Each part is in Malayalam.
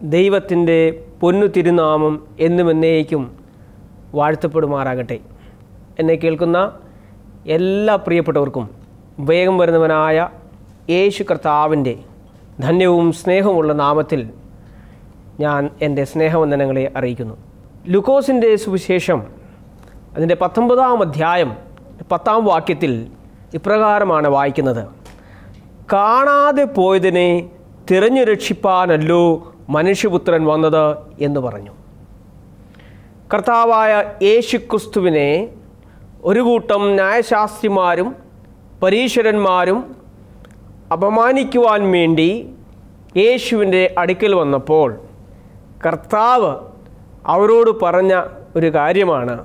ദൈവത്തിൻ്റെ പൊന്നു തിരുനാമം എന്നും എന്നേക്കും വാഴ്ത്തപ്പെടുമാറാകട്ടെ എന്നെ കേൾക്കുന്ന എല്ലാ പ്രിയപ്പെട്ടവർക്കും വേഗം വരുന്നവനായ യേശു കർത്താവിൻ്റെ ധന്യവും സ്നേഹവുമുള്ള നാമത്തിൽ ഞാൻ എൻ്റെ സ്നേഹവന്ദനങ്ങളെ അറിയിക്കുന്നു ലുക്കോസിൻ്റെ സുവിശേഷം അതിൻ്റെ പത്തൊമ്പതാം അധ്യായം പത്താം വാക്യത്തിൽ ഇപ്രകാരമാണ് വായിക്കുന്നത് കാണാതെ പോയതിനെ തിരഞ്ഞു രക്ഷിപ്പാനല്ലോ മനുഷ്യപുത്രൻ വന്നത് എന്ന് പറഞ്ഞു കർത്താവായ യേശു ക്രിസ്തുവിനെ ഒരു കൂട്ടം ന്യായശാസ്ത്രിമാരും പരീശ്വരന്മാരും അപമാനിക്കുവാൻ വേണ്ടി യേശുവിൻ്റെ അടുക്കൽ വന്നപ്പോൾ കർത്താവ് അവരോട് പറഞ്ഞ ഒരു കാര്യമാണ്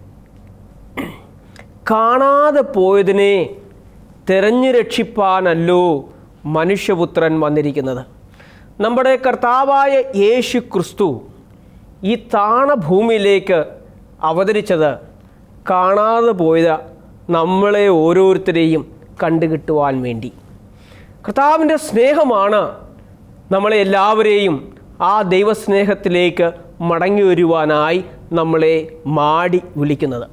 കാണാതെ പോയതിനെ തെരഞ്ഞു രക്ഷിപ്പാനല്ലോ മനുഷ്യപുത്രൻ വന്നിരിക്കുന്നത് നമ്മുടെ കർത്താവായ യേശു ക്രിസ്തു ഈ താണഭൂമിയിലേക്ക് അവതരിച്ചത് കാണാതെ പോയ നമ്മളെ ഓരോരുത്തരെയും കണ്ടുകിട്ടുവാൻ വേണ്ടി കർത്താവിൻ്റെ സ്നേഹമാണ് നമ്മളെ എല്ലാവരെയും ആ ദൈവസ്നേഹത്തിലേക്ക് മടങ്ങി വരുവാനായി നമ്മളെ മാടി വിളിക്കുന്നത്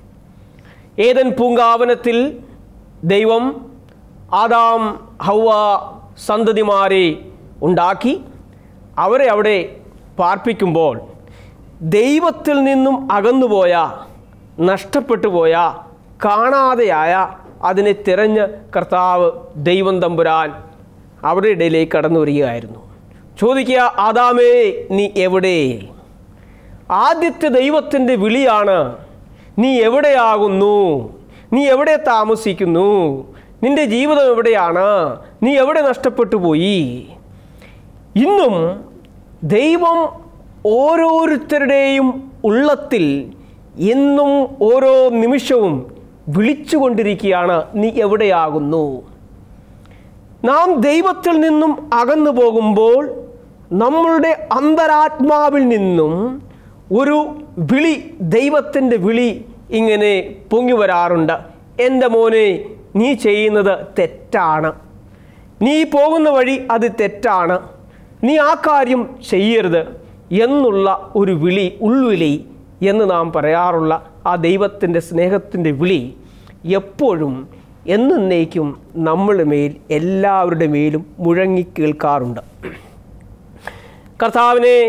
ഏതൻ പൂങ്കാവനത്തിൽ ദൈവം ആദാം ഹൗവ സന്തതിമാരെ ഉണ്ടാക്കി അവരെ അവിടെ പാർപ്പിക്കുമ്പോൾ ദൈവത്തിൽ നിന്നും അകന്നുപോയ നഷ്ടപ്പെട്ടു പോയ കാണാതെയായ അതിനെ തിരഞ്ഞ് കർത്താവ് ദൈവം തമ്പുരാൻ അവരുടെ ഇടയിലേക്ക് കടന്നു വരികയായിരുന്നു ചോദിക്കുക ആദാമേ നീ എവിടെ ആദ്യത്തെ ദൈവത്തിൻ്റെ വിളിയാണ് നീ എവിടെയാകുന്നു നീ എവിടെ താമസിക്കുന്നു നിന്റെ ജീവിതം എവിടെയാണ് നീ എവിടെ നഷ്ടപ്പെട്ടു പോയി ഇന്നും ദൈവം ഓരോരുത്തരുടെയും ഉള്ളത്തിൽ എന്നും ഓരോ നിമിഷവും വിളിച്ചുകൊണ്ടിരിക്കുകയാണ് നീ എവിടെയാകുന്നു നാം ദൈവത്തിൽ നിന്നും അകന്നു പോകുമ്പോൾ നമ്മളുടെ അന്തരാത്മാവിൽ നിന്നും ഒരു വിളി ദൈവത്തിൻ്റെ വിളി ഇങ്ങനെ പൊങ്ങി വരാറുണ്ട് എൻ്റെ മോനെ നീ ചെയ്യുന്നത് തെറ്റാണ് നീ പോകുന്ന വഴി അത് തെറ്റാണ് നീ ആ കാര്യം ചെയ്യരുത് എന്നുള്ള ഒരു വിളി ഉൾവിളി എന്ന് നാം പറയാറുള്ള ആ ദൈവത്തിൻ്റെ സ്നേഹത്തിൻ്റെ വിളി എപ്പോഴും എന്നേക്കും നമ്മളുടെ മേൽ എല്ലാവരുടെ മേലും മുഴങ്ങി കേൾക്കാറുണ്ട് കർത്താവിനെ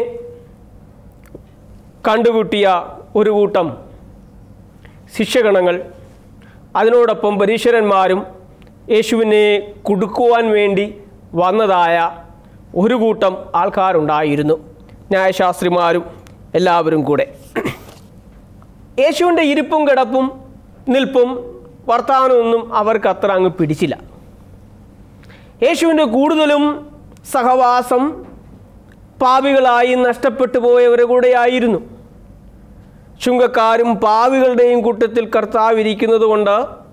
കണ്ടുകൂട്ടിയ ഒരു കൂട്ടം ശിഷ്യഗണങ്ങൾ അതിനോടൊപ്പം പരീശ്വരന്മാരും യേശുവിനെ കുടുക്കുവാൻ വേണ്ടി വന്നതായ ഒരു കൂട്ടം ആൾക്കാരുണ്ടായിരുന്നു ന്യായശാസ്ത്രിമാരും എല്ലാവരും കൂടെ യേശുവിൻ്റെ ഇരിപ്പും കിടപ്പും നിൽപ്പും വർത്തമാനമൊന്നും അവർക്ക് അത്ര അങ്ങ് പിടിച്ചില്ല യേശുവിൻ്റെ കൂടുതലും സഹവാസം പാവികളായി നഷ്ടപ്പെട്ടു പോയവരെ കൂടെയായിരുന്നു ചുങ്കക്കാരും പാവികളുടെയും കൂട്ടത്തിൽ കർത്താവ് ഇരിക്കുന്നത് കൊണ്ട്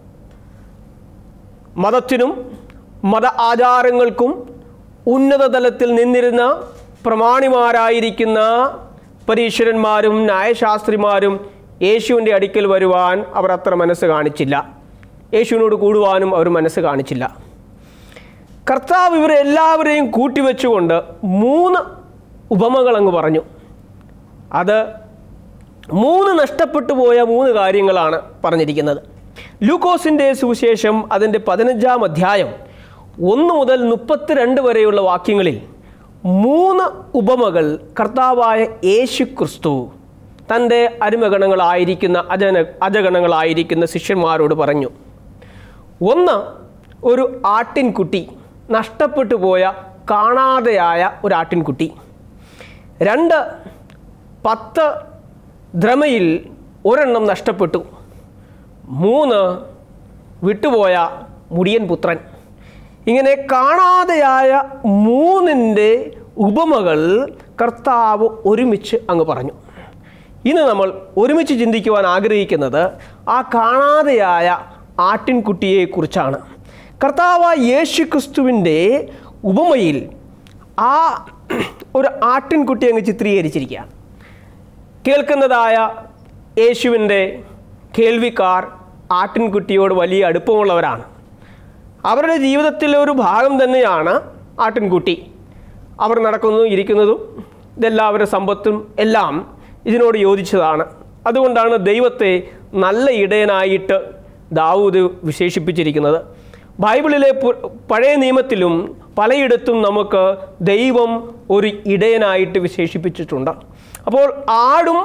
മതത്തിനും മത ആചാരങ്ങൾക്കും ഉന്നത തലത്തിൽ നിന്നിരുന്ന പ്രമാണിമാരായിരിക്കുന്ന പരീശ്വരന്മാരും ന്യായശാസ്ത്രിമാരും യേശുവിൻ്റെ അടുക്കൽ വരുവാൻ അവർ അത്ര മനസ്സ് കാണിച്ചില്ല യേശുവിനോട് കൂടുവാനും അവർ മനസ്സ് കാണിച്ചില്ല കർത്താവ് ഇവരെ എല്ലാവരെയും കൂട്ടിവെച്ചുകൊണ്ട് മൂന്ന് ഉപമകൾ അങ്ങ് പറഞ്ഞു അത് മൂന്ന് നഷ്ടപ്പെട്ടു പോയ മൂന്ന് കാര്യങ്ങളാണ് പറഞ്ഞിരിക്കുന്നത് ലൂക്കോസിൻ്റെ സുവിശേഷം അതിൻ്റെ പതിനഞ്ചാം അധ്യായം ഒന്ന് മുതൽ മുപ്പത്തിരണ്ട് വരെയുള്ള വാക്യങ്ങളിൽ മൂന്ന് ഉപമകൾ കർത്താവായ യേശു ക്രിസ്തു തൻ്റെ അരുമഗണങ്ങളായിരിക്കുന്ന അജന അജഗണങ്ങളായിരിക്കുന്ന ശിഷ്യന്മാരോട് പറഞ്ഞു ഒന്ന് ഒരു ആട്ടിൻകുട്ടി നഷ്ടപ്പെട്ടു പോയ കാണാതെയായ ഒരു ആട്ടിൻകുട്ടി രണ്ട് പത്ത് ദ്രമയിൽ ഒരെണ്ണം നഷ്ടപ്പെട്ടു മൂന്ന് വിട്ടുപോയ മുടിയൻ പുത്രൻ ഇങ്ങനെ കാണാതെയായ മൂന്നിൻ്റെ ഉപമകൾ കർത്താവ് ഒരുമിച്ച് അങ്ങ് പറഞ്ഞു ഇന്ന് നമ്മൾ ഒരുമിച്ച് ചിന്തിക്കുവാൻ ആഗ്രഹിക്കുന്നത് ആ കാണാതെയായ ആട്ടിൻകുട്ടിയെക്കുറിച്ചാണ് കർത്താവ് യേശു ക്രിസ്തുവിൻ്റെ ഉപമയിൽ ആ ഒരു ആട്ടിൻകുട്ടി അങ്ങ് ചിത്രീകരിച്ചിരിക്കുകയാണ് കേൾക്കുന്നതായ യേശുവിൻ്റെ കേൾവിക്കാർ ആട്ടിൻകുട്ടിയോട് വലിയ അടുപ്പമുള്ളവരാണ് അവരുടെ ജീവിതത്തിലെ ഒരു ഭാഗം തന്നെയാണ് ആട്ടിൻകുട്ടി അവർ നടക്കുന്നതും ഇരിക്കുന്നതും ഇതെല്ലാവരുടെ സമ്പത്തും എല്ലാം ഇതിനോട് യോജിച്ചതാണ് അതുകൊണ്ടാണ് ദൈവത്തെ നല്ല ഇടയനായിട്ട് ദാവൂദ് വിശേഷിപ്പിച്ചിരിക്കുന്നത് ബൈബിളിലെ പു- പഴയ നിയമത്തിലും പലയിടത്തും നമുക്ക് ദൈവം ഒരു ഇടയനായിട്ട് വിശേഷിപ്പിച്ചിട്ടുണ്ട് അപ്പോൾ ആടും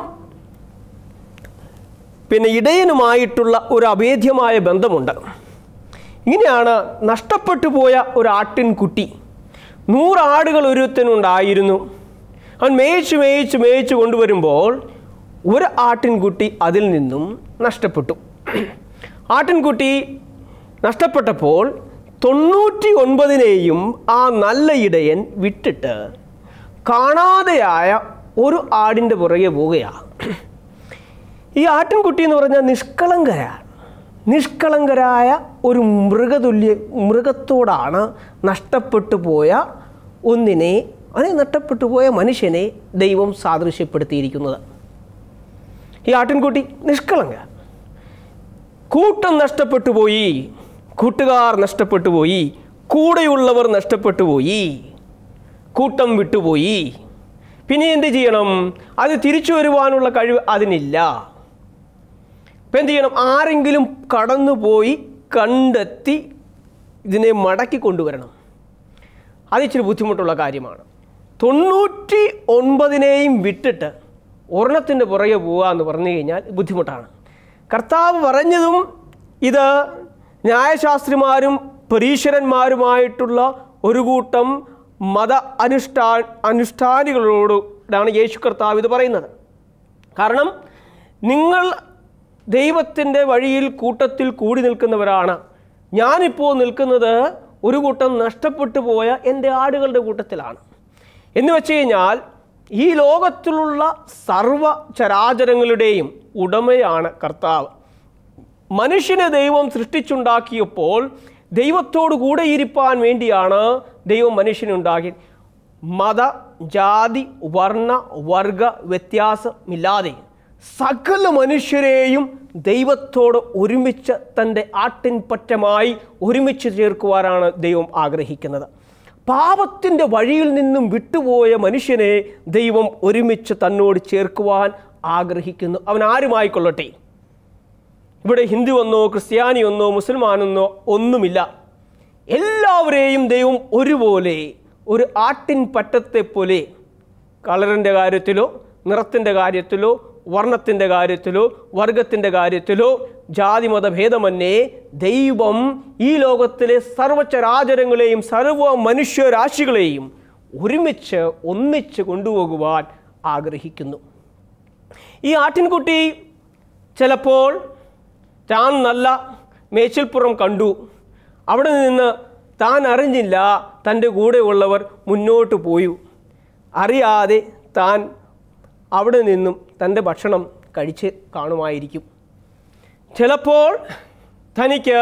പിന്നെ ഇടയനുമായിട്ടുള്ള ഒരു അഭേദ്യമായ ബന്ധമുണ്ട് ഇങ്ങനെയാണ് നഷ്ടപ്പെട്ടു പോയ ഒരു ആട്ടിൻകുട്ടി നൂറാടുകൾ ഒരുത്തനുണ്ടായിരുന്നു അവൻ മേയിച്ച് മേയിച്ച് മേയിച്ച് കൊണ്ടുവരുമ്പോൾ ഒരു ആട്ടിൻകുട്ടി അതിൽ നിന്നും നഷ്ടപ്പെട്ടു ആട്ടിൻകുട്ടി നഷ്ടപ്പെട്ടപ്പോൾ തൊണ്ണൂറ്റി ഒൻപതിനെയും ആ നല്ല ഇടയൻ വിട്ടിട്ട് കാണാതെയായ ഒരു ആടിൻ്റെ പുറകെ പോവുകയാണ് ഈ ആട്ടിൻകുട്ടി എന്ന് പറഞ്ഞാൽ നിഷ്കളങ്കരാണ് നിഷ്കളങ്കരായ ഒരു മൃഗതുല്യ മൃഗത്തോടാണ് നഷ്ടപ്പെട്ടു പോയ ഒന്നിനെ അതിനെ നഷ്ടപ്പെട്ടു പോയ മനുഷ്യനെ ദൈവം സാദൃശ്യപ്പെടുത്തിയിരിക്കുന്നത് ഈ ആട്ടിൻകുട്ടി നിഷ്കളങ്ക കൂട്ടം നഷ്ടപ്പെട്ടു പോയി കൂട്ടുകാർ നഷ്ടപ്പെട്ടു പോയി കൂടെയുള്ളവർ നഷ്ടപ്പെട്ടു പോയി കൂട്ടം വിട്ടുപോയി പിന്നെ എന്ത് ചെയ്യണം അത് തിരിച്ചു വരുവാനുള്ള കഴിവ് അതിനില്ല ഇപ്പം എന്ത് ചെയ്യണം ആരെങ്കിലും കടന്നുപോയി കണ്ടെത്തി ഇതിനെ മടക്കി കൊണ്ടുവരണം അത് ഇച്ചിരി ബുദ്ധിമുട്ടുള്ള കാര്യമാണ് തൊണ്ണൂറ്റി ഒൻപതിനെയും വിട്ടിട്ട് ഒരെണ്ണത്തിൻ്റെ പുറകെ പോവുക എന്ന് പറഞ്ഞു കഴിഞ്ഞാൽ ബുദ്ധിമുട്ടാണ് കർത്താവ് പറഞ്ഞതും ഇത് ന്യായശാസ്ത്രിമാരും പരീശ്വരന്മാരുമായിട്ടുള്ള ഒരു കൂട്ടം മത അനുഷ്ഠാ അനുഷ്ഠാനികളോടാണ് യേശു കർത്താവ് ഇത് പറയുന്നത് കാരണം നിങ്ങൾ ദൈവത്തിൻ്റെ വഴിയിൽ കൂട്ടത്തിൽ കൂടി നിൽക്കുന്നവരാണ് ഞാനിപ്പോൾ നിൽക്കുന്നത് ഒരു കൂട്ടം നഷ്ടപ്പെട്ടു പോയ എൻ്റെ ആടുകളുടെ കൂട്ടത്തിലാണ് എന്ന് വെച്ച് കഴിഞ്ഞാൽ ഈ ലോകത്തിലുള്ള സർവ ചരാചരങ്ങളുടെയും ഉടമയാണ് കർത്താവ് മനുഷ്യനെ ദൈവം സൃഷ്ടിച്ചുണ്ടാക്കിയപ്പോൾ ദൈവത്തോട് കൂടെ ഇരിപ്പാൻ വേണ്ടിയാണ് ദൈവം മനുഷ്യനുണ്ടാക്കി മത ജാതി വർണ്ണ വർഗ വ്യത്യാസമില്ലാതെ സകല മനുഷ്യരെയും ദൈവത്തോട് ഒരുമിച്ച് തൻ്റെ ആട്ടിൻപറ്റമായി ഒരുമിച്ച് ചേർക്കുവാനാണ് ദൈവം ആഗ്രഹിക്കുന്നത് പാപത്തിൻ്റെ വഴിയിൽ നിന്നും വിട്ടുപോയ മനുഷ്യനെ ദൈവം ഒരുമിച്ച് തന്നോട് ചേർക്കുവാൻ ആഗ്രഹിക്കുന്നു അവൻ ആരുമായിക്കൊള്ളട്ടെ ഇവിടെ ഹിന്ദു എന്നോ ക്രിസ്ത്യാനി എന്നോ മുസൽമാനെന്നോ ഒന്നുമില്ല എല്ലാവരെയും ദൈവം ഒരുപോലെ ഒരു ആട്ടിൻ പറ്റത്തെ പോലെ കളറിൻ്റെ കാര്യത്തിലോ നിറത്തിൻ്റെ കാര്യത്തിലോ വർണ്ണത്തിൻ്റെ കാര്യത്തിലോ വർഗത്തിൻ്റെ കാര്യത്തിലോ ജാതിമത ഭേദമന്യേ ദൈവം ഈ ലോകത്തിലെ സർവചരാചരങ്ങളെയും സർവ മനുഷ്യരാശികളെയും ഒരുമിച്ച് ഒന്നിച്ച് കൊണ്ടുപോകുവാൻ ആഗ്രഹിക്കുന്നു ഈ ആട്ടിൻകുട്ടി ചിലപ്പോൾ താൻ നല്ല മേച്ചിൽപ്പുറം കണ്ടു അവിടെ നിന്ന് താൻ അറിഞ്ഞില്ല തൻ്റെ കൂടെയുള്ളവർ മുന്നോട്ട് പോയി അറിയാതെ താൻ അവിടെ നിന്നും തൻ്റെ ഭക്ഷണം കഴിച്ച് കാണുമായിരിക്കും ചിലപ്പോൾ തനിക്ക്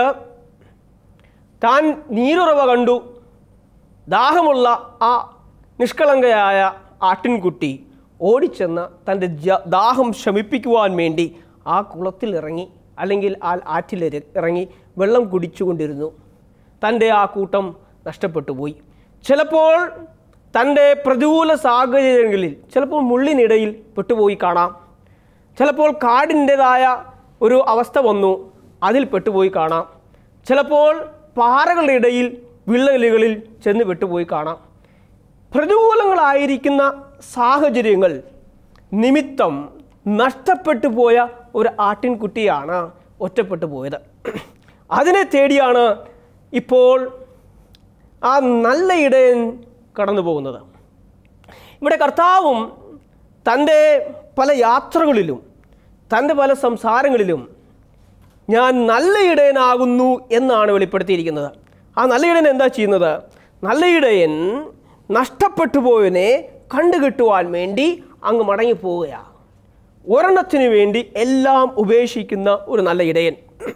താൻ നീരുറവ കണ്ടു ദാഹമുള്ള ആ നിഷ്കളങ്കയായ ആട്ടിൻകുട്ടി ഓടിച്ചെന്ന് തൻ്റെ ജ- ദാഹം ശമിപ്പിക്കുവാൻ വേണ്ടി ആ കുളത്തിൽ ഇറങ്ങി അല്ലെങ്കിൽ ആ ആറ്റിൽ ഇര- ഇറങ്ങി വെള്ളം കുടിച്ചുകൊണ്ടിരുന്നു തൻ്റെ ആ കൂട്ടം നഷ്ടപ്പെട്ടു പോയി ചിലപ്പോൾ തൻ്റെ പ്രതികൂല സാഹചര്യങ്ങളിൽ ചിലപ്പോൾ മുള്ളിനിടയിൽ പെട്ടുപോയി കാണാം ചിലപ്പോൾ കാടിൻ്റെതായ ഒരു അവസ്ഥ വന്നു അതിൽ പെട്ടുപോയി കാണാം ചിലപ്പോൾ പാറകളുടെ ഇടയിൽ വിള്ളലുകളിൽ ചെന്ന് പെട്ടുപോയി കാണാം പ്രതികൂലങ്ങളായിരിക്കുന്ന സാഹചര്യങ്ങൾ നിമിത്തം നഷ്ടപ്പെട്ടു പോയ ഒരു ആട്ടിൻകുട്ടിയാണ് ഒറ്റപ്പെട്ടു പോയത് അതിനെ തേടിയാണ് ഇപ്പോൾ ആ നല്ല ഇടയൻ കടന്നു പോകുന്നത് ഇവിടെ കർത്താവും തൻ്റെ പല യാത്രകളിലും തൻ്റെ പല സംസാരങ്ങളിലും ഞാൻ നല്ല ഇടയനാകുന്നു എന്നാണ് വെളിപ്പെടുത്തിയിരിക്കുന്നത് ആ നല്ല ഇടയൻ എന്താ ചെയ്യുന്നത് നല്ല ഇടയൻ നഷ്ടപ്പെട്ടു പോയതിനെ കണ്ടുകിട്ടുവാൻ വേണ്ടി അങ്ങ് മടങ്ങിപ്പോവുകയാണ് ഒരെണ്ണത്തിന് വേണ്ടി എല്ലാം ഉപേക്ഷിക്കുന്ന ഒരു നല്ല ഇടയൻ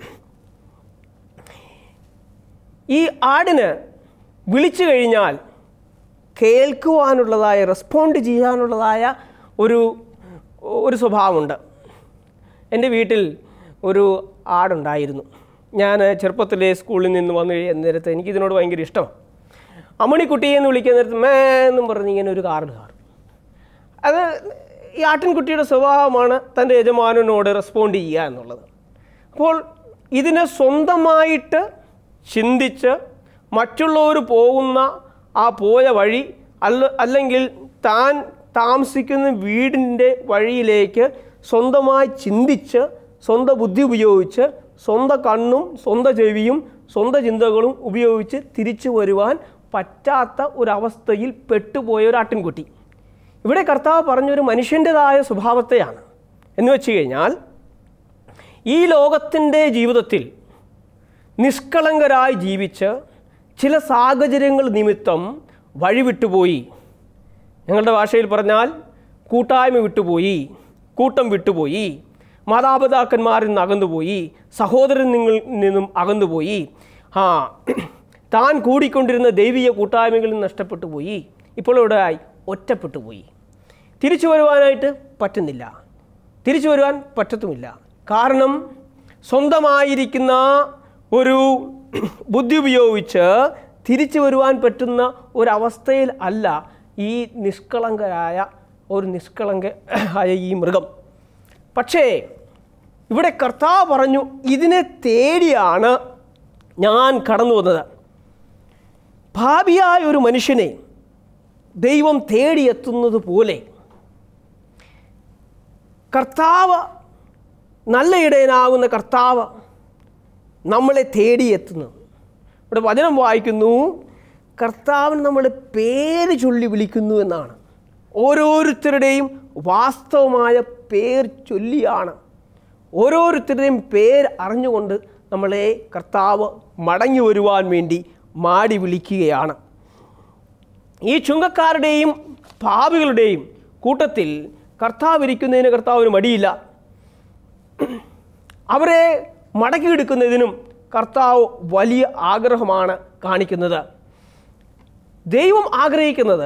ഈ ആടിന് വിളിച്ചു കഴിഞ്ഞാൽ കേൾക്കുവാനുള്ളതായ റെസ്പോണ്ട് ചെയ്യാനുള്ളതായ ഒരു ഒരു സ്വഭാവമുണ്ട് എൻ്റെ വീട്ടിൽ ഒരു ആടുണ്ടായിരുന്നു ഞാൻ ചെറുപ്പത്തിലെ സ്കൂളിൽ നിന്ന് വന്നു കഴിയുന്ന നേരത്ത് എനിക്കിതിനോട് ഭയങ്കര ഇഷ്ടമാണ് അമ്മണിക്കുട്ടിയെ എന്ന് വിളിക്കുന്ന നേരത്ത് മേ എന്നും പറഞ്ഞ് ഇങ്ങനെ ഒരു കാർഡ് കാറും അത് ഈ ആട്ടിൻകുട്ടിയുടെ സ്വഭാവമാണ് തൻ്റെ യജമാനനോട് റെസ്പോണ്ട് ചെയ്യുക എന്നുള്ളത് അപ്പോൾ ഇതിനെ സ്വന്തമായിട്ട് ചിന്തിച്ച് മറ്റുള്ളവർ പോകുന്ന ആ പോയ വഴി അല്ല അല്ലെങ്കിൽ താൻ താമസിക്കുന്ന വീടിൻ്റെ വഴിയിലേക്ക് സ്വന്തമായി ചിന്തിച്ച് സ്വന്തം ബുദ്ധി ഉപയോഗിച്ച് സ്വന്തം കണ്ണും സ്വന്തം ചെവിയും സ്വന്തം ചിന്തകളും ഉപയോഗിച്ച് തിരിച്ചു വരുവാൻ പറ്റാത്ത ഒരവസ്ഥയിൽ പെട്ടുപോയ ഒരു ആട്ടിൻകുട്ടി ഇവിടെ കർത്താവ് പറഞ്ഞൊരു മനുഷ്യൻ്റെതായ സ്വഭാവത്തെയാണ് എന്ന് വെച്ച് കഴിഞ്ഞാൽ ഈ ലോകത്തിൻ്റെ ജീവിതത്തിൽ നിഷ്കളങ്കരായി ജീവിച്ച് ചില സാഹചര്യങ്ങൾ നിമിത്തം വഴിവിട്ടുപോയി ഞങ്ങളുടെ ഭാഷയിൽ പറഞ്ഞാൽ കൂട്ടായ്മ വിട്ടുപോയി കൂട്ടം വിട്ടുപോയി മാതാപിതാക്കന്മാരിൽ നിന്ന് അകന്നുപോയി സഹോദരൻ നിങ്ങൾ നിന്നും അകന്നുപോയി ആ താൻ കൂടിക്കൊണ്ടിരുന്ന ദൈവീയ കൂട്ടായ്മകളിൽ നിന്ന് നഷ്ടപ്പെട്ടു പോയി ഇപ്പോൾ ഇവിടെ ആയി ഒറ്റപ്പെട്ടു പോയി തിരിച്ചു വരുവാനായിട്ട് പറ്റുന്നില്ല തിരിച്ചു വരുവാൻ പറ്റത്തുമില്ല കാരണം സ്വന്തമായിരിക്കുന്ന ഒരു ബുദ്ധി ഉപയോഗിച്ച് തിരിച്ചു വരുവാൻ പറ്റുന്ന ഒരവസ്ഥയിൽ അല്ല ഈ നിഷ്കളങ്കരായ ഒരു നിഷ്കളങ്ക ആയ ഈ മൃഗം പക്ഷേ ഇവിടെ കർത്താവ് പറഞ്ഞു ഇതിനെ തേടിയാണ് ഞാൻ കടന്നു വന്നത് ഭാവിയായ ഒരു മനുഷ്യനെ ദൈവം തേടിയെത്തുന്നത് പോലെ കർത്താവ് നല്ല ഇടയനാകുന്ന കർത്താവ് നമ്മളെ തേടിയെത്തുന്നു ഇവിടെ വചനം വായിക്കുന്നു കർത്താവിന് നമ്മളെ പേര് ചൊല്ലി വിളിക്കുന്നു എന്നാണ് ഓരോരുത്തരുടെയും വാസ്തവമായ പേർ ചൊല്ലിയാണ് ഓരോരുത്തരുടെയും പേര് അറിഞ്ഞുകൊണ്ട് നമ്മളെ കർത്താവ് മടങ്ങി വരുവാൻ വേണ്ടി മാടി വിളിക്കുകയാണ് ഈ ചുങ്കക്കാരുടെയും പാപികളുടെയും കൂട്ടത്തിൽ കർത്താവ് ഇരിക്കുന്നതിന് കർത്താവിന് മടിയില്ല അവരെ മടക്കിയെടുക്കുന്നതിനും കർത്താവ് വലിയ ആഗ്രഹമാണ് കാണിക്കുന്നത് ദൈവം ആഗ്രഹിക്കുന്നത്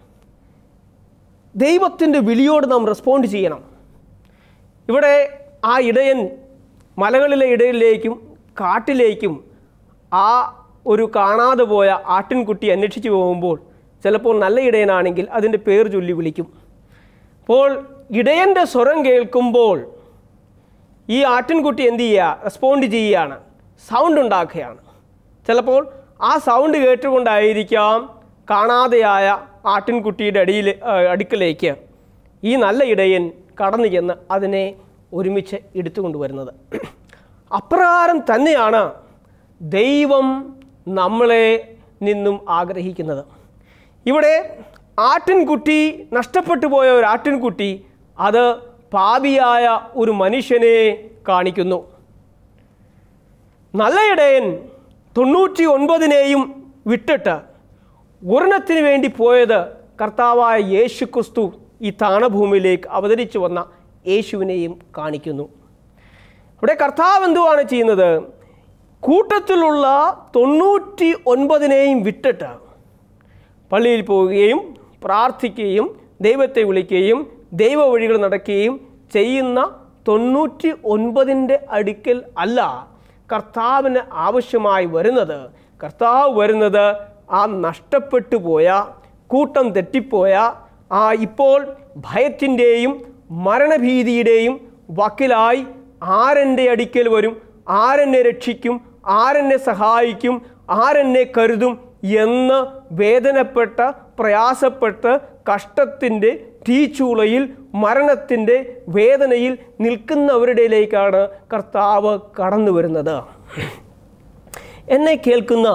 ദൈവത്തിൻ്റെ വിളിയോട് നാം റെസ്പോണ്ട് ചെയ്യണം ഇവിടെ ആ ഇടയൻ മലകളിലെ ഇടയിലേക്കും കാട്ടിലേക്കും ആ ഒരു കാണാതെ പോയ ആട്ടിൻകുട്ടി അന്വേഷിച്ച് പോകുമ്പോൾ ചിലപ്പോൾ നല്ല ഇടയനാണെങ്കിൽ അതിൻ്റെ പേര് ചൊല്ലി വിളിക്കും അപ്പോൾ ഇടയൻ്റെ സ്വരം കേൾക്കുമ്പോൾ ഈ ആട്ടിൻകുട്ടി എന്ത് ചെയ്യുക റെസ്പോണ്ട് ചെയ്യുകയാണ് സൗണ്ട് ഉണ്ടാക്കുകയാണ് ചിലപ്പോൾ ആ സൗണ്ട് കേട്ടുകൊണ്ടായിരിക്കാം കാണാതെയായ ആട്ടിൻകുട്ടിയുടെ അടിയിൽ ആ, അടുക്കലേക്ക് ഈ നല്ല ഇടയൻ കടന്നു ചെന്ന് അതിനെ ഒരുമിച്ച് എടുത്തുകൊണ്ടുവരുന്നത് അപ്രകാരം തന്നെയാണ് ദൈവം നമ്മളെ നിന്നും ആഗ്രഹിക്കുന്നത് ഇവിടെ ആട്ടിൻകുട്ടി നഷ്ടപ്പെട്ടു പോയ ഒരു ആട്ടിൻകുട്ടി അത് പാപിയായ ഒരു മനുഷ്യനെ കാണിക്കുന്നു നല്ല ഇടയൻ തൊണ്ണൂറ്റി ഒൻപതിനെയും വിട്ടിട്ട് ഒരെണ്ണത്തിന് വേണ്ടി പോയത് കർത്താവായ യേശു ക്രിസ്തു ഈ താണഭൂമിയിലേക്ക് അവതരിച്ചു വന്ന യേശുവിനെയും കാണിക്കുന്നു ഇവിടെ കർത്താവ് എന്തുവാണ് ചെയ്യുന്നത് കൂട്ടത്തിലുള്ള തൊണ്ണൂറ്റി ഒൻപതിനെയും വിട്ടിട്ട് പള്ളിയിൽ പോവുകയും പ്രാർത്ഥിക്കുകയും ദൈവത്തെ വിളിക്കുകയും ദൈവ വഴികൾ നടക്കുകയും ചെയ്യുന്ന തൊണ്ണൂറ്റി ഒൻപതിൻ്റെ അടുക്കൽ അല്ല കർത്താവിന് ആവശ്യമായി വരുന്നത് കർത്താവ് വരുന്നത് ആ നഷ്ടപ്പെട്ടു പോയ കൂട്ടം തെറ്റിപ്പോയ ആ ഇപ്പോൾ ഭയത്തിൻ്റെയും മരണഭീതിയുടെയും വക്കിലായി ആരെൻ്റെ അടുക്കൽ വരും ആരെന്നെ രക്ഷിക്കും ആരെന്നെ സഹായിക്കും ആരെന്നെ കരുതും എന്ന് വേദനപ്പെട്ട പ്രയാസപ്പെട്ട് കഷ്ടത്തിൻ്റെ തീച്ചൂളയിൽ മരണത്തിൻ്റെ വേദനയിൽ നിൽക്കുന്നവരുടെയിലേക്കാണ് കർത്താവ് കടന്നു വരുന്നത് എന്നെ കേൾക്കുന്ന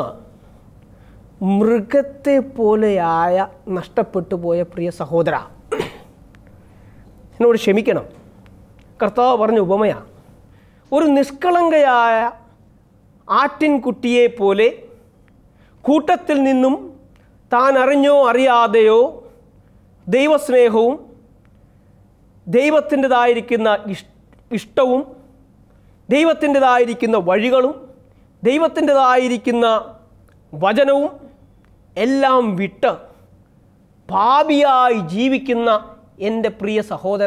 മൃഗത്തെ പോലെയായ നഷ്ടപ്പെട്ടു പോയ പ്രിയ സഹോദര എന്നോട് ക്ഷമിക്കണം കർത്താവ് പറഞ്ഞ ഉപമയാണ് ഒരു നിഷ്കളങ്കയായ ആട്ടിൻകുട്ടിയെ പോലെ കൂട്ടത്തിൽ നിന്നും താൻ അറിഞ്ഞോ അറിയാതെയോ ദൈവസ്നേഹവും ദൈവത്തിൻ്റെതായിരിക്കുന്ന ഇഷ് ഇഷ്ടവും ദൈവത്തിൻ്റെതായിരിക്കുന്ന വഴികളും ദൈവത്തിൻ്റെതായിരിക്കുന്ന വചനവും എല്ലാം വിട്ട് പാപിയായി ജീവിക്കുന്ന എൻ്റെ പ്രിയ സഹോദര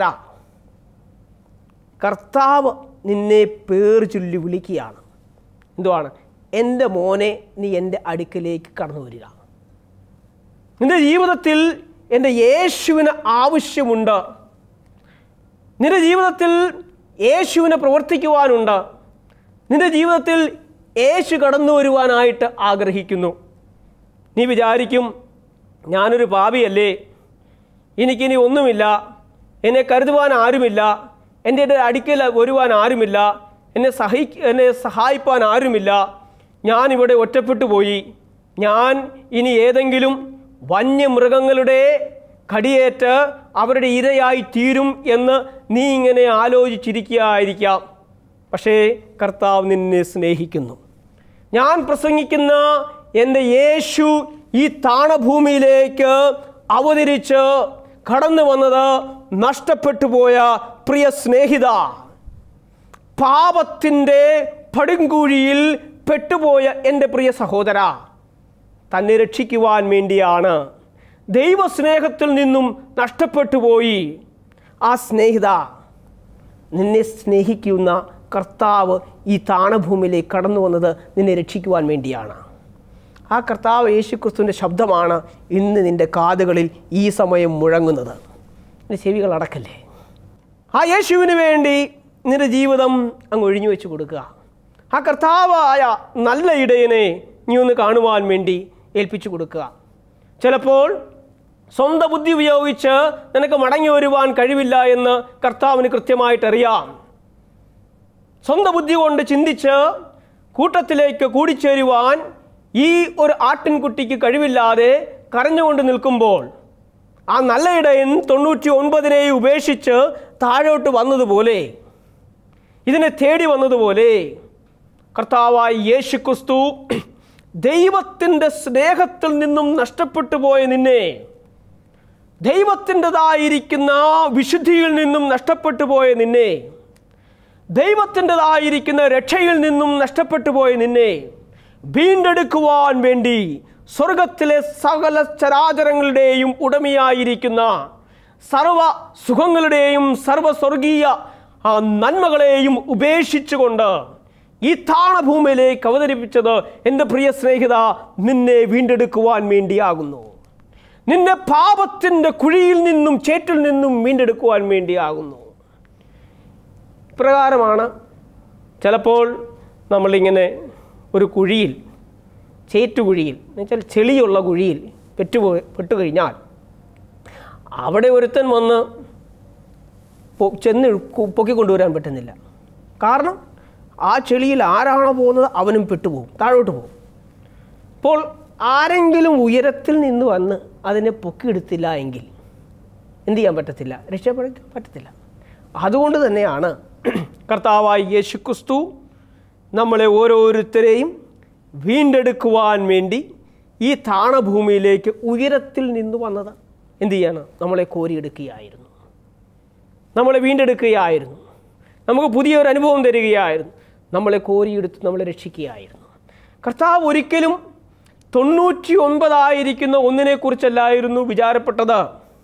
കർത്താവ് നിന്നെ പേര് ചൊല്ലി വിളിക്കുകയാണ് എന്തുവാണ് എൻ്റെ മോനെ നീ എൻ്റെ അടുക്കലേക്ക് കടന്നു വരിക നിന്റെ ജീവിതത്തിൽ എൻ്റെ യേശുവിന് ആവശ്യമുണ്ട് നിന്റെ ജീവിതത്തിൽ യേശുവിനെ പ്രവർത്തിക്കുവാനുണ്ട് നിന്റെ ജീവിതത്തിൽ യേശു കടന്നു വരുവാനായിട്ട് ആഗ്രഹിക്കുന്നു നീ വിചാരിക്കും ഞാനൊരു പാപിയല്ലേ എനിക്കിനി ഒന്നുമില്ല എന്നെ കരുതുവാൻ ആരുമില്ല എൻ്റെ അടുക്കൽ വരുവാൻ ആരുമില്ല എന്നെ സഹി എന്നെ സഹായിപ്പാൻ ആരുമില്ല ഞാനിവിടെ ഒറ്റപ്പെട്ടു പോയി ഞാൻ ഇനി ഏതെങ്കിലും വന്യമൃഗങ്ങളുടെ കടിയേറ്റ് അവരുടെ ഇരയായി തീരും എന്ന് നീ ഇങ്ങനെ ആലോചിച്ചിരിക്കുകയായിരിക്കാം പക്ഷേ കർത്താവ് നിന്നെ സ്നേഹിക്കുന്നു ഞാൻ പ്രസംഗിക്കുന്ന എൻ്റെ യേശു ഈ താണഭൂമിയിലേക്ക് അവതരിച്ച് കടന്നു വന്നത് നഷ്ടപ്പെട്ടു പോയ പ്രിയ സ്നേഹിത പാപത്തിൻ്റെ പടുങ്കുഴിയിൽ പെട്ടുപോയ എൻ്റെ പ്രിയ സഹോദര തന്നെ രക്ഷിക്കുവാൻ വേണ്ടിയാണ് ദൈവസ്നേഹത്തിൽ നിന്നും നഷ്ടപ്പെട്ടു പോയി ആ സ്നേഹിത നിന്നെ സ്നേഹിക്കുന്ന കർത്താവ് ഈ താണഭൂമിയിലേക്ക് കടന്നു വന്നത് നിന്നെ രക്ഷിക്കുവാൻ വേണ്ടിയാണ് ആ കർത്താവ് യേശുക്രിസ്തുവിൻ്റെ ശബ്ദമാണ് ഇന്ന് നിൻ്റെ കാതുകളിൽ ഈ സമയം മുഴങ്ങുന്നത് നിന്റെ ചെവികൾ അടക്കല്ലേ ആ യേശുവിന് വേണ്ടി നിന്റെ ജീവിതം അങ്ങ് ഒഴിഞ്ഞു വെച്ച് കൊടുക്കുക ആ കർത്താവായ നല്ല ഇടയനെ നീ ഒന്ന് കാണുവാൻ വേണ്ടി ഏൽപ്പിച്ചു കൊടുക്കുക ചിലപ്പോൾ സ്വന്തം ബുദ്ധി ഉപയോഗിച്ച് നിനക്ക് മടങ്ങി വരുവാൻ കഴിവില്ല എന്ന് കർത്താവിന് കൃത്യമായിട്ട് അറിയാം സ്വന്തം ബുദ്ധി കൊണ്ട് ചിന്തിച്ച് കൂട്ടത്തിലേക്ക് കൂടിച്ചേരുവാൻ ഈ ഒരു ആട്ടിൻകുട്ടിക്ക് കഴിവില്ലാതെ കരഞ്ഞുകൊണ്ട് നിൽക്കുമ്പോൾ ആ നല്ല ഇടയൻ തൊണ്ണൂറ്റി ഒൻപതിനെ ഉപേക്ഷിച്ച് താഴോട്ട് വന്നതുപോലെ ഇതിനെ തേടി വന്നതുപോലെ കർത്താവായ യേശു ക്രിസ്തു ദൈവത്തിൻ്റെ സ്നേഹത്തിൽ നിന്നും നഷ്ടപ്പെട്ടു പോയ നിന്നെ ദൈവത്തിൻ്റെതായിരിക്കുന്ന വിശുദ്ധിയിൽ നിന്നും നഷ്ടപ്പെട്ടു പോയ നിന്നെ ദൈവത്തിൻ്റെതായിരിക്കുന്ന രക്ഷയിൽ നിന്നും നഷ്ടപ്പെട്ടു പോയ നിന്നെ വീണ്ടെടുക്കുവാൻ വേണ്ടി സ്വർഗത്തിലെ സകല ചരാചരങ്ങളുടെയും ഉടമയായിരിക്കുന്ന സർവ സുഖങ്ങളുടെയും സർവസ്വർഗീയ ആ നന്മകളെയും ഉപേക്ഷിച്ചുകൊണ്ട് ഈ താണഭൂമിയിലേക്ക് അവതരിപ്പിച്ചത് എൻ്റെ പ്രിയ സ്നേഹിത നിന്നെ വീണ്ടെടുക്കുവാൻ വേണ്ടിയാകുന്നു നിന്നെ പാപത്തിൻ്റെ കുഴിയിൽ നിന്നും ചേറ്റിൽ നിന്നും വീണ്ടെടുക്കുവാൻ വേണ്ടിയാകുന്നു ഇപ്രകാരമാണ് ചിലപ്പോൾ നമ്മളിങ്ങനെ ഒരു കുഴിയിൽ ചേറ്റുകുഴിയിൽ എന്നുവെച്ചാൽ ചെളിയുള്ള കുഴിയിൽ പെറ്റുപോ പെട്ടുകഴിഞ്ഞാൽ അവിടെ ഒരുത്തൻ വന്ന് പൊ- ചെന്ന് കു- പൊക്കിക്കൊണ്ടുവരാൻ പറ്റുന്നില്ല കാരണം ആ ചെളിയിൽ ആരാണോ പോകുന്നത് അവനും പെട്ടുപോകും താഴോട്ട് പോകും അപ്പോൾ ആരെങ്കിലും ഉയരത്തിൽ നിന്ന് വന്ന് അതിനെ പൊക്കിയെടുത്തില്ല എങ്കിൽ എന്ത് ചെയ്യാൻ പറ്റത്തില്ല രക്ഷപ്പെടുത്താൻ പറ്റത്തില്ല അതുകൊണ്ട് തന്നെയാണ് കർത്താവായ യേശു ക്രിസ്തു നമ്മളെ ഓരോരുത്തരെയും വീണ്ടെടുക്കുവാൻ വേണ്ടി ഈ താണഭൂമിയിലേക്ക് ഉയരത്തിൽ നിന്ന് വന്നത് എന്ത് ചെയ്യാണ് നമ്മളെ കോരിയെടുക്കുകയായിരുന്നു നമ്മളെ വീണ്ടെടുക്കുകയായിരുന്നു നമുക്ക് പുതിയൊരു അനുഭവം തരികയായിരുന്നു നമ്മളെ കോരിയെടുത്ത് നമ്മളെ രക്ഷിക്കുകയായിരുന്നു കർത്താവ് ഒരിക്കലും തൊണ്ണൂറ്റി ഒൻപതായിരിക്കുന്ന ഒന്നിനെക്കുറിച്ചല്ലായിരുന്നു വിചാരപ്പെട്ടത്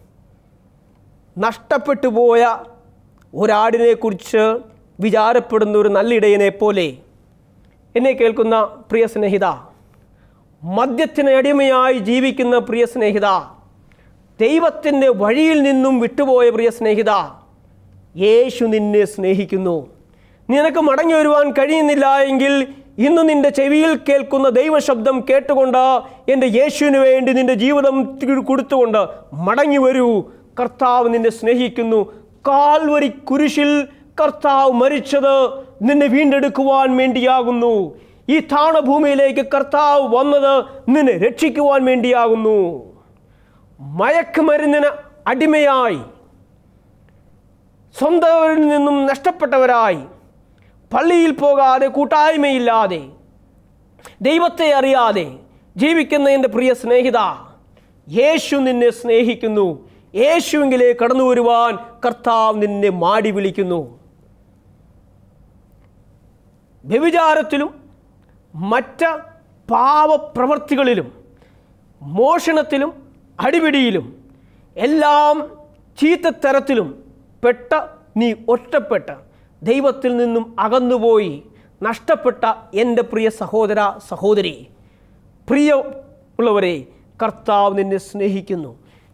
നഷ്ടപ്പെട്ടു പോയ ഒരാടിനെക്കുറിച്ച് വിചാരപ്പെടുന്ന ഒരു നല്ല ഇടയനെ പോലെ എന്നെ കേൾക്കുന്ന പ്രിയ സ്നേഹിത മദ്യത്തിന് അടിമയായി ജീവിക്കുന്ന പ്രിയ സ്നേഹിത ദൈവത്തിൻ്റെ വഴിയിൽ നിന്നും വിട്ടുപോയ പ്രിയ സ്നേഹിത യേശു നിന്നെ സ്നേഹിക്കുന്നു നിനക്ക് മടങ്ങി വരുവാൻ കഴിയുന്നില്ല എങ്കിൽ ഇന്ന് നിന്റെ ചെവിയിൽ കേൾക്കുന്ന ദൈവശബ്ദം കേട്ടുകൊണ്ട് എൻ്റെ യേശുവിന് വേണ്ടി നിന്റെ ജീവിതം തി- കൊടുത്തുകൊണ്ട് മടങ്ങി വരൂ കർത്താവ് നിന്നെ സ്നേഹിക്കുന്നു കാൽവരി കുരിശിൽ കർത്താവ് മരിച്ചത് നിന്നെ വീണ്ടെടുക്കുവാൻ വേണ്ടിയാകുന്നു ഈ താണഭൂമിയിലേക്ക് കർത്താവ് വന്നത് നിന്നെ രക്ഷിക്കുവാൻ വേണ്ടിയാകുന്നു മയക്കുമരുന്നിന് അടിമയായി സ്വന്തവരിൽ നിന്നും നഷ്ടപ്പെട്ടവരായി പള്ളിയിൽ പോകാതെ കൂട്ടായ്മയില്ലാതെ ദൈവത്തെ അറിയാതെ ജീവിക്കുന്ന എൻ്റെ പ്രിയ സ്നേഹിത യേശു നിന്നെ സ്നേഹിക്കുന്നു യേശുവിങ്കിലെ കടന്നു വരുവാൻ കർത്താവ് നിന്നെ മാടി വിളിക്കുന്നു വ്യഭിചാരത്തിലും മറ്റ് പാവപ്രവർത്തികളിലും മോഷണത്തിലും അടിപിടിയിലും എല്ലാം ചീത്തത്തരത്തിലും പെട്ട നീ ഒറ്റപ്പെട്ട ദൈവത്തിൽ നിന്നും അകന്നുപോയി നഷ്ടപ്പെട്ട എൻ്റെ പ്രിയ സഹോദര സഹോദരി പ്രിയ ഉള്ളവരെ കർത്താവ് നിന്നെ സ്നേഹിക്കുന്നു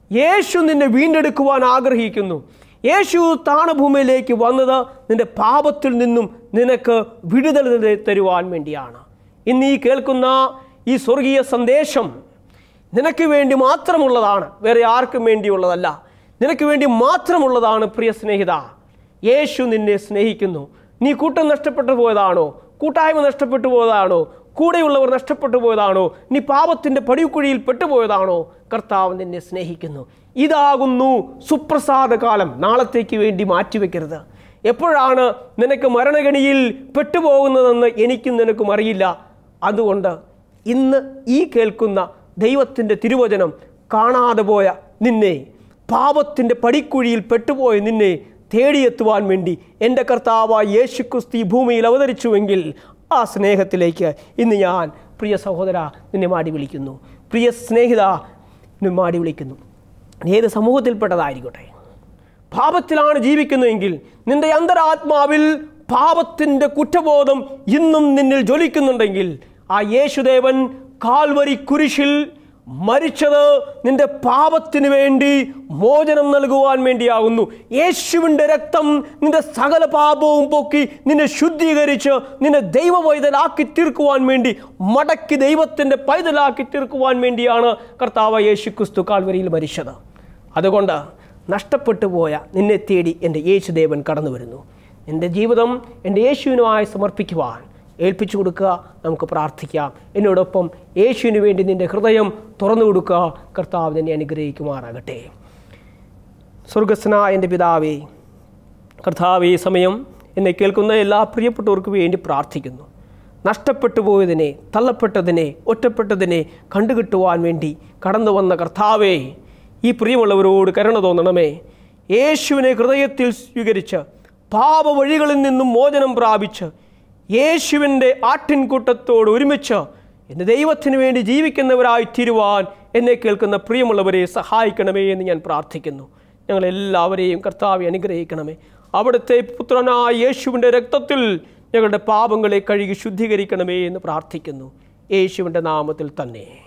യേശു നിന്നെ വീണ്ടെടുക്കുവാൻ ആഗ്രഹിക്കുന്നു യേശു താണഭൂമിയിലേക്ക് വന്നത് നിന്റെ പാപത്തിൽ നിന്നും നിനക്ക് വിടുതൽ തരുവാൻ വേണ്ടിയാണ് ഇന്ന് ഈ കേൾക്കുന്ന ഈ സ്വർഗീയ സന്ദേശം നിനക്ക് വേണ്ടി മാത്രമുള്ളതാണ് വേറെ ആർക്കും വേണ്ടിയുള്ളതല്ല നിനക്ക് വേണ്ടി മാത്രമുള്ളതാണ് പ്രിയ സ്നേഹിത യേശു നിന്നെ സ്നേഹിക്കുന്നു നീ കൂട്ടം നഷ്ടപ്പെട്ടു പോയതാണോ കൂട്ടായ്മ നഷ്ടപ്പെട്ടു പോയതാണോ കൂടെയുള്ളവർ നഷ്ടപ്പെട്ടു പോയതാണോ നീ പാപത്തിൻ്റെ പടിക്കുഴിയിൽ പെട്ടുപോയതാണോ കർത്താവ് നിന്നെ സ്നേഹിക്കുന്നു ഇതാകുന്നു സുപ്രസാദ കാലം നാളത്തേക്ക് വേണ്ടി മാറ്റിവെക്കരുത് എപ്പോഴാണ് നിനക്ക് മരണഗണിയിൽ പെട്ടുപോകുന്നതെന്ന് എനിക്കും നിനക്കും അറിയില്ല അതുകൊണ്ട് ഇന്ന് ഈ കേൾക്കുന്ന ദൈവത്തിൻ്റെ തിരുവചനം കാണാതെ പോയ നിന്നെ പാപത്തിൻ്റെ പടിക്കുഴിയിൽ പെട്ടുപോയ നിന്നെ തേടിയെത്തുവാൻ വേണ്ടി എൻ്റെ കർത്താവായ യേശു ക്രിസ്തു ഈ ഭൂമിയിൽ അവതരിച്ചുവെങ്കിൽ ആ സ്നേഹത്തിലേക്ക് ഇന്ന് ഞാൻ പ്രിയ സഹോദര നിന്നെ മാടി വിളിക്കുന്നു പ്രിയ സ്നേഹിത നിന്നെ മാടി വിളിക്കുന്നു നീ ഏത് സമൂഹത്തിൽപ്പെട്ടതായിരിക്കട്ടെ പാപത്തിലാണ് ജീവിക്കുന്നതെങ്കിൽ നിന്റെ അന്തരാത്മാവിൽ പാപത്തിൻ്റെ കുറ്റബോധം ഇന്നും നിന്നിൽ ജ്വലിക്കുന്നുണ്ടെങ്കിൽ ആ യേശുദേവൻ കാൽവരി കുരിശിൽ മരിച്ചത് നിന്റെ പാപത്തിന് വേണ്ടി മോചനം നൽകുവാൻ വേണ്ടിയാകുന്നു യേശുവിൻ്റെ രക്തം നിന്റെ സകല പാപവും പൊക്കി നിന്നെ ശുദ്ധീകരിച്ച് നിന്നെ ദൈവവൈതലാക്കി തീർക്കുവാൻ വേണ്ടി മടക്കി ദൈവത്തിൻ്റെ പൈതലാക്കി തീർക്കുവാൻ വേണ്ടിയാണ് കർത്താവ് യേശു ക്രിസ്തു കാൽവരിയിൽ മരിച്ചത് അതുകൊണ്ട് നഷ്ടപ്പെട്ടു പോയ നിന്നെ തേടി എൻ്റെ യേശുദേവൻ കടന്നു വരുന്നു എൻ്റെ ജീവിതം എൻ്റെ യേശുവിനുമായി സമർപ്പിക്കുവാൻ ഏൽപ്പിച്ചു കൊടുക്കുക നമുക്ക് പ്രാർത്ഥിക്കാം എന്നോടൊപ്പം യേശുവിന് വേണ്ടി നിൻ്റെ ഹൃദയം തുറന്നു കൊടുക്കുക കർത്താവ് നിന്നെ അനുഗ്രഹിക്കുമാറാകട്ടെ സ്വർഗസ്നായ എൻ്റെ പിതാവേ കർത്താവ് ഈ സമയം എന്നെ കേൾക്കുന്ന എല്ലാ പ്രിയപ്പെട്ടവർക്കും വേണ്ടി പ്രാർത്ഥിക്കുന്നു നഷ്ടപ്പെട്ടു പോയതിനെ തള്ളപ്പെട്ടതിനെ ഒറ്റപ്പെട്ടതിനെ കണ്ടുകിട്ടുവാൻ വേണ്ടി കടന്നു വന്ന കർത്താവേ ഈ പ്രിയമുള്ളവരോട് കരുണ തോന്നണമേ യേശുവിനെ ഹൃദയത്തിൽ സ്വീകരിച്ച് പാപവഴികളിൽ നിന്നും മോചനം പ്രാപിച്ച് യേശുവിൻ്റെ ആട്ടിൻകൂട്ടത്തോട് ഒരുമിച്ച് എൻ്റെ ദൈവത്തിന് വേണ്ടി ജീവിക്കുന്നവരായി തീരുവാൻ എന്നെ കേൾക്കുന്ന പ്രിയമുള്ളവരെ സഹായിക്കണമേ എന്ന് ഞാൻ പ്രാർത്ഥിക്കുന്നു ഞങ്ങളെല്ലാവരെയും കർത്താവെ അനുഗ്രഹിക്കണമേ അവിടുത്തെ പുത്രനായ യേശുവിൻ്റെ രക്തത്തിൽ ഞങ്ങളുടെ പാപങ്ങളെ കഴുകി ശുദ്ധീകരിക്കണമേ എന്ന് പ്രാർത്ഥിക്കുന്നു യേശുവിൻ്റെ നാമത്തിൽ തന്നെ